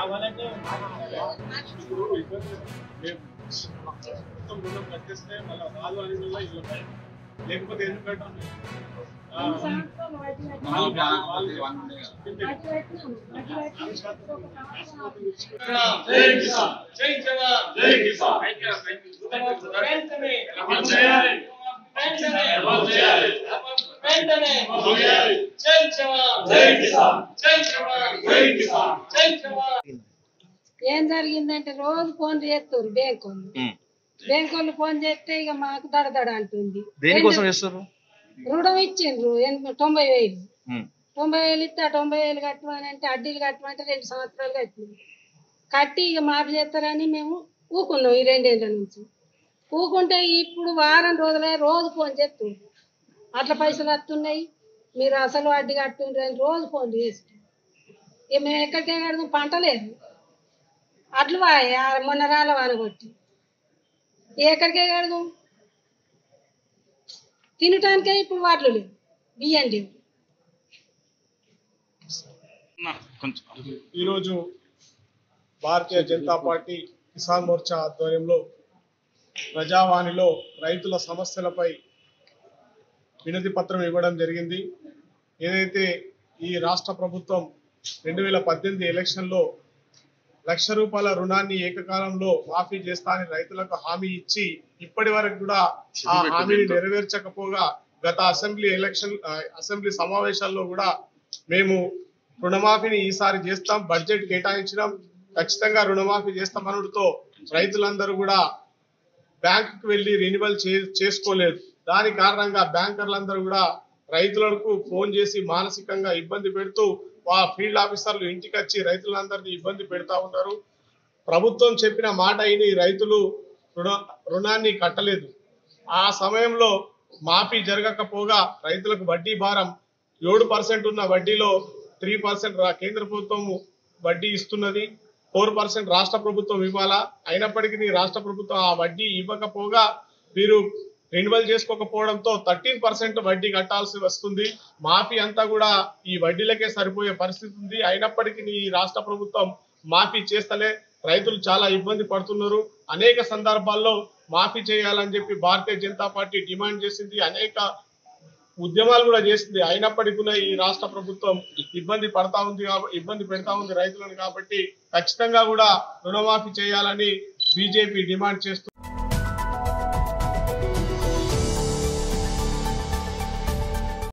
కావాలంటే ఇప్పుడు ఇబ్బంది మేము మొత్తం రుణం కట్టేస్తే మళ్ళీ రాదు అని వల్ల ఇల్లు ఉన్నాయి. లేకపోతే ఎందుకు కట్టాం ఆ, వాళ్ళు- వాళ్ళు చెప్పింది. జై కిసాన్ జై జవాన్ జై కిసాన్ వెంటనే అమలు చేయాలి వెంటనే అమలు చేయాలి వెంటనే అమలు చేయాలి జై జవాన్ జై కిసాన్ జై జవాన్ జై కిసాన్ జై జవాన్ ఏం జరిగిందంటే రోజు ఫోన్ చేస్తారు బ్యాంక్ వాళ్ళు బ్యాంక్ వాళ్ళు ఫోన్ చేస్తే ఇక మాకు దడదడ అంటుంది దేనికోసం చేస్తారు రుణం ఇచ్చిండ్రు ఎన్- తొంభై వేలు తొంభై వేలు ఇస్తే ఆ తొంభై వేలు కట్టమని అంటే అడ్డీలు కట్టమంటే రెండు సంవత్సరాలు కట్టినాం కట్టి ఇక మాఫీ చేస్తారని మేము ఊకున్నాం ఈ రెండేళ్ల నుంచి ఊకుంటే ఇప్పుడు వారం రోజులే రోజు ఫోన్ చేస్తుంది అట్లా పైసలు వస్తున్నాయి మీరు అసలు వడ్డీ కట్టుండ్రు అని రోజు ఫోన్ చేస్తాం ఇక మేము ఎక్కడికే కడదాం పంట లేదు అట్లు వాయి ఆ మొన్న రాళ్ళ వాన కొట్టి ఎక్కడికే కడదాం తినటానికే ఇప్పుడు వాటిలో లేవు బియ్యం లేవు కొంచెం ఈరోజు భారతీయ జనతా పార్టీ కిసాన్ మోర్చా ఆధ్వర్యంలో ప్రజావాణిలో రైతుల సమస్యలపై వినతి పత్రం ఇవ్వడం జరిగింది ఏదైతే ఈ రాష్ట్ర ప్రభుత్వం రెండు వేల పద్దెనిమిది ఎలక్షన్లో లక్ష రూపాయల రుణాన్ని ఏకకాలంలో మాఫీ చేస్తా అని రైతులకు హామీ ఇచ్చి ఇప్పటి వరకు కూడా ఆ హామీని నెరవేర్చకపోగా గత అసెంబ్లీ ఎలక్షన్ ఆ, అసెంబ్లీ సమావేశాల్లో కూడా మేము రుణమాఫీని ఈసారి చేస్తాం బడ్జెట్ కేటాయించినాం ఖచ్చితంగా రుణమాఫీ చేస్తామనుడితో రైతులందరూ కూడా బ్యాంకుకు వెళ్లి రెన్యువల్ చేసుకోలేదు దాని కారణంగా బ్యాంకర్లందరూ కూడా రైతులకు ఫోన్ చేసి మానసికంగా ఇబ్బంది పెడుతూ వా ఫీల్డ్ ఆఫీసర్లు ఇంటికి వచ్చి రైతులందరినీ ఇబ్బంది పెడతా ఉన్నారు ప్రభుత్వం చెప్పిన మాట అయిన ఈ రైతులు రుణ రుణాన్ని కట్టలేదు ఆ సమయంలో మాఫీ జరగకపోగా రైతులకు వడ్డీ భారం ఏడు పర్సెంట్ ఉన్న వడ్డీలో త్రీ పర్సెంట్ కేంద్ర ప్రభుత్వం వడ్డీ ఇస్తున్నది ఫోర్ పర్సెంట్ రాష్ట్ర ప్రభుత్వం ఇవ్వాలా అయినప్పటికీ రాష్ట్ర ప్రభుత్వం ఆ వడ్డీ ఇవ్వకపోగా వీరు రెన్యువల్ చేసుకోకపోవడంతో థర్టీన్ పర్సెంట్ వడ్డీ కట్టాల్సి వస్తుంది మాఫీ అంతా కూడా ఈ వడ్డీలకే సరిపోయే పరిస్థితి ఉంది అయినప్పటికీ ఈ రాష్ట్ర ప్రభుత్వం మాఫీ చేస్తలే రైతులు చాలా ఇబ్బంది పడుతున్నారు అనేక సందర్భాల్లో మాఫీ చేయాలని చెప్పి భారతీయ జనతా పార్టీ డిమాండ్ చేసింది అనేక ఉద్యమాలు కూడా చేసింది అయినప్పటికీ కూడా ఈ రాష్ట్ర ప్రభుత్వం ఇబ్బంది పడతా ఉంది కాబ- ఇబ్బంది పెడతా ఉంది రైతులను కాబట్టి ఖచ్చితంగా కూడా రుణమాఫీ చేయాలని బీజేపీ డిమాండ్ చేస్తూ